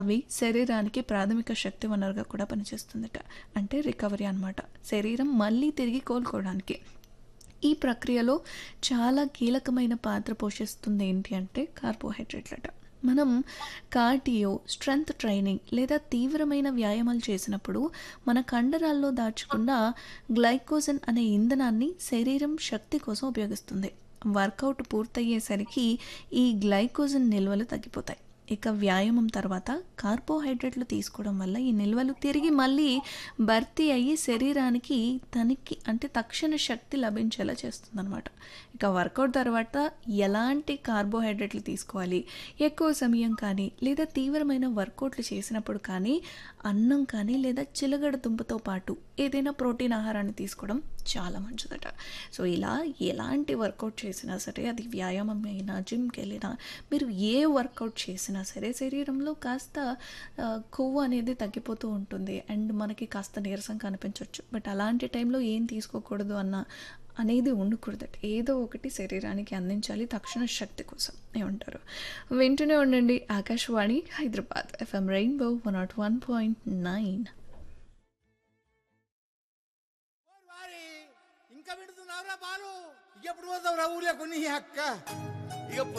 అవి శరీరానికి ప్రాథమిక శక్తి వనరుగా కూడా పనిచేస్తుందట అంటే రికవరీ అన్నమాట శరీరం మళ్ళీ తిరిగి కోలుకోవడానికి ఈ ప్రక్రియలో చాలా కీలకమైన పాత్ర పోషిస్తుంది ఏంటి అంటే కార్బోహైడ్రేట్లట మనం కార్డియో స్ట్రెంగ్త్ ట్రైనింగ్ లేదా తీవ్రమైన వ్యాయామాలు చేసినప్పుడు మన కండరాల్లో దాచుకున్న గ్లైకోజన్ అనే ఇంధనాన్ని శరీరం శక్తి కోసం ఉపయోగిస్తుంది వర్కౌట్ పూర్తయ్యేసరికి ఈ గ్లైకోజన్ నిల్వలు తగ్గిపోతాయి ఇక వ్యాయామం తర్వాత కార్బోహైడ్రేట్లు తీసుకోవడం వల్ల ఈ నిల్వలు తిరిగి మళ్ళీ భర్తీ అయ్యి శరీరానికి తనకి అంటే తక్షణ శక్తి లభించేలా చేస్తుందన్నమాట ఇక వర్కౌట్ తర్వాత ఎలాంటి కార్బోహైడ్రేట్లు తీసుకోవాలి ఎక్కువ సమయం కానీ లేదా తీవ్రమైన వర్కౌట్లు చేసినప్పుడు కానీ అన్నం కానీ లేదా చిలగడ దుంపతో పాటు ఏదైనా ప్రోటీన్ ఆహారాన్ని తీసుకోవడం చాలా మంచిదట సో ఇలా ఎలాంటి వర్కౌట్ చేసినా సరే అది వ్యాయామం అయినా జిమ్కి వెళ్ళినా మీరు ఏ వర్కౌట్ చేసినా సరే శరీరంలో కాస్త ఆ, కొవ్వు అనేది తగ్గిపోతూ ఉంటుంది అండ్ మనకి కాస్త నీరసం కనిపించవచ్చు బట్ అలాంటి టైంలో ఏం తీసుకోకూడదు అన్న అనేది ఉండకూడదట ఏదో ఒకటి శరీరానికి అందించాలి తక్షణ శక్తి కోసం ఏమంటారు వింటూనే ఉండండి Akashvani Hyderabad FM rainbow one naught one point nine ఓరి వారి ఇంకా పెడుతున్నావురా బాలు ఎప్పుడు పోతావురా ఊర్లో కొన్ని అక్క ఇక